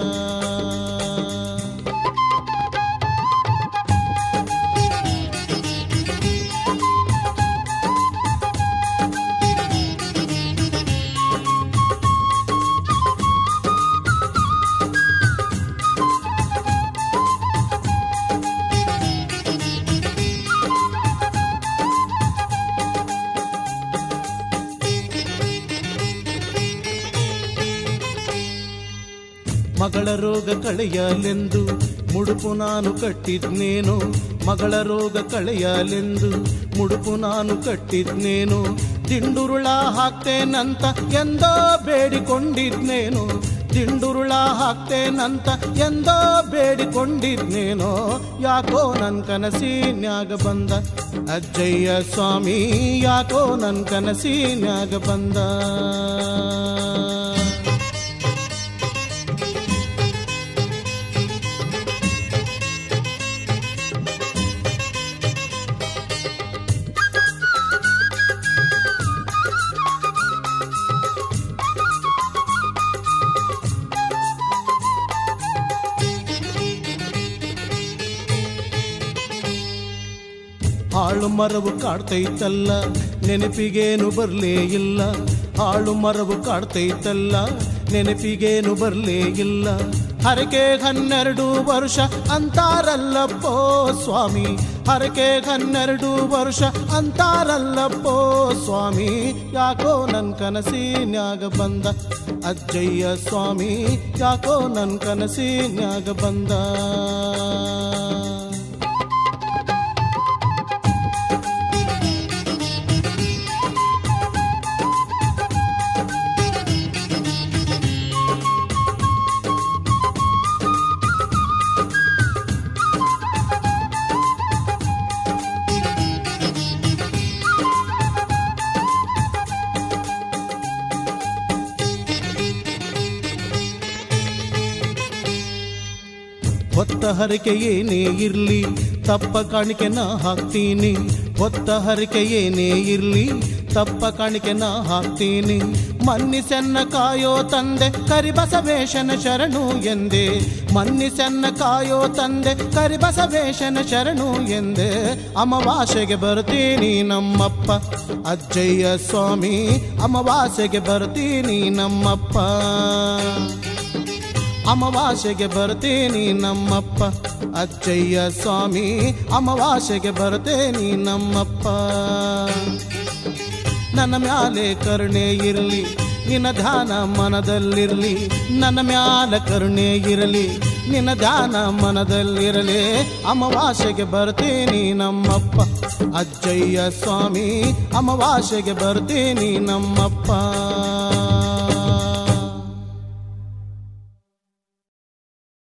ಮಗಳ ರೋಗ ಕಳೆಯಲೆಂದು ಮುಡುಪು ನಾನು ಕಟ್ಟಿದ್ನೇನು ಮಗಳ ರೋಗ ಕಳೆಯಲೆಂದು ಮುಡುಪು ನಾನು ಕಟ್ಟಿದ್ನೇನು ದಿಂಡುರುಳ ಹಾಕ್ತೇನಂತ ಎಂದೋ ಬೇಡಿಕೊಂಡಿದ್ನೇನು ದಿಂಡುರುಳ ಹಾಕ್ತೇನಂತ ಎಂದೋ ಬೇಡಿಕೊಂಡಿದ್ನೇನೋ ಯಾಕೋ ನನ್ ಕನಸಿನ್ಯಾಗ ಬಂದ ಅಜ್ಜಯ್ಯ ಸ್ವಾಮಿ ಯಾಕೋ ನನ್ ಕನಸಿನ್ಯಾಗ ಬಂದ ಹಾಳು ಮರವು ಕಾಡ್ತೈತಲ್ಲ ನೆನಪಿಗೇನು ಬರ್ಲೇ ಇಲ್ಲ ಹಾಳು ಮರವು ಕಾಡ್ತೈತಲ್ಲ ನೆನಪಿಗೇನು ಬರ್ಲೇ ಇಲ್ಲ ಹರಕೆ ಹನ್ನೆರಡು ವರ್ಷ ಅಂತಾರಲ್ಲಪ್ಪೋ ಸ್ವಾಮಿ ಹರಕೆ ಹನ್ನೆರಡು ವರ್ಷ ಅಂತಾರಲ್ಲಪ್ಪೋ ಸ್ವಾಮಿ ಯಾಕೋ ನನ್ ಕನಸಿನ್ಯಾಗ ಬಂದ ಅಜ್ಜಯ್ಯ ಸ್ವಾಮಿ ಯಾಕೋ ನನ್ ಕನಸಿನ್ಯಾಗ ಬಂದ ಹೊತ್ತ ಹರಕೆ ಏನೇ ಇರ್ಲಿ ತಪ್ಪ ಕಾಣಿಕೆ ನಾ ಹಾಕ್ತೀನಿ ಹೊತ್ತ ಹರಕೆ ಏನೇ ಇರ್ಲಿ ತಪ್ಪ ಕಾಣಿಕೆ ನಾ ಹಾಕ್ತೀನಿ ಮನ್ನಿಸೆನ್ನ ಕಾಯೋ ತಂದೆ ಕರಿಬಸವೇಶನ ಶರಣು ಎಂದೆ ಮನ್ನಿಸೆನ್ನ ಕಾಯೋ ತಂದೆ ಕರಿಬಸವೇಶನ ಶರಣು ಎಂದೆ ಅಮಾವಾಸ್ಯೆಗೆ ಬರ್ತೀನಿ ನಮ್ಮಪ್ಪ ಅಜ್ಜಯ್ಯ ಸ್ವಾಮಿ ಅಮಾವಾಸ್ಯೆಗೆ ಬರ್ತೀನಿ ನಮ್ಮಪ್ಪ ಅಮಾವಾಸ್ಯೆಗೆ ಬರ್ತೀನಿ ನಮ್ಮಪ್ಪ ಅಜ್ಜಯ್ಯ ಸ್ವಾಮಿ ಅಮಾವಾಸ್ಯೆಗೆ ಬರ್ತೀನಿ ನಮ್ಮಪ್ಪ ನನ್ನ ಮ್ಯಾಲೆ ಕರುಣೆ ಇರಲಿ ನಿನ್ನ ಧ್ಯಾನ ಮನದಲ್ಲಿರಲಿ ನನ್ನ ಮ್ಯಾಲ ಕರುಣೆ ಇರಲಿ ನಿನ್ನ ಧ್ಯಾನ ಮನದಲ್ಲಿರಲಿ ಅಮಾವಾಸ್ಯೆಗೆ ಬರ್ತೀನಿ ನಮ್ಮಪ್ಪ ಅಜ್ಜಯ್ಯ ಸ್ವಾಮಿ ಅಮಾವಾಸ್ಯೆಗೆ ಬರ್ತೀನಿ ನಮ್ಮಪ್ಪ